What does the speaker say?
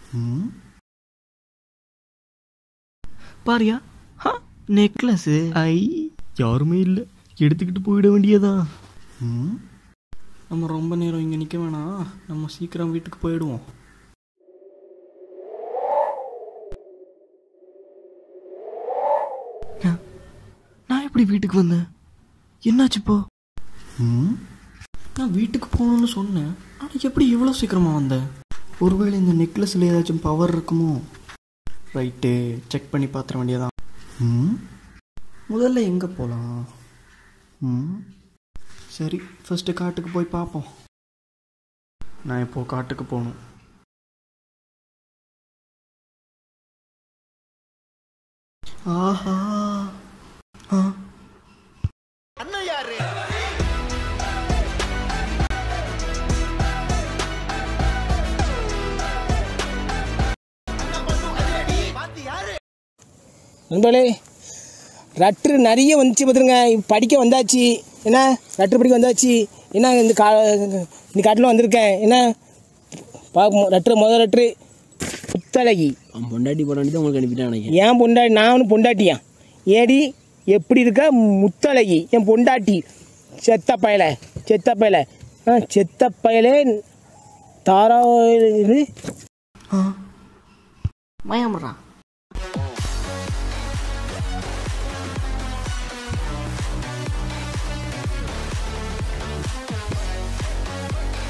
ம் பாரியா ஹா நெக்லஸ் ஐ யாருமே இல்லை எடுத்துக்கிட்டு போயிட வேண்டியதா ம் நம்ம ரொம்ப நேரம் இங்கே நிற்க வேணாம் நம்ம சீக்கிரம் வீட்டுக்கு போயிடுவோம் நான்- நான் எப்படி வீட்டுக்கு வந்தேன் என்னாச்சு இப்போ ம் நான் வீட்டுக்கு போகணும்னு சொன்னேன் ஆனால் எப்படி இவ்வளோ சீக்கிரமாக வந்தேன் ஒருவேளை இந்த நெக்லஸில் ஏதாச்சும் பவர் இருக்குமோ ரைட்டு செக் பண்ணி பார்த்துட வேண்டியதான் ம் முதல்ல எங்கே போகலாம் ம் சரி ஃபஸ்ட்டு காட்டுக்கு போய் பார்ப்போம் நான் இப்போ காட்டுக்கு போகணும் ஆஹா ஆ நண்பர்களே ரட்ரு நிறைய வந்துச்சு பார்த்துருங்க இப்ப படிக்க வந்தாச்சு என்ன ரட்ரு படிக்க வந்தாச்சு என்ன இந்த கா இந்த காட்டில் வந்திருக்கேன் என்ன பார்ப்போம் ரட்ரு முதல் ரட்ரு புத்தழகி அவன் பொண்டாட்டி பொண்டாட்டி தான் உங்களுக்கு அனுப்பிட்டான் நினைக்கிறேன் ஏன் பொண்டாட்டி நான் ஒன்று பொண்டாட்டியா ஏடி எப்படி இருக்க முத்தழகி என் பொண்டாட்டி செத்த பயல செத்த பயல ஆ செத்த பயலே தாரா இது பயமுறான்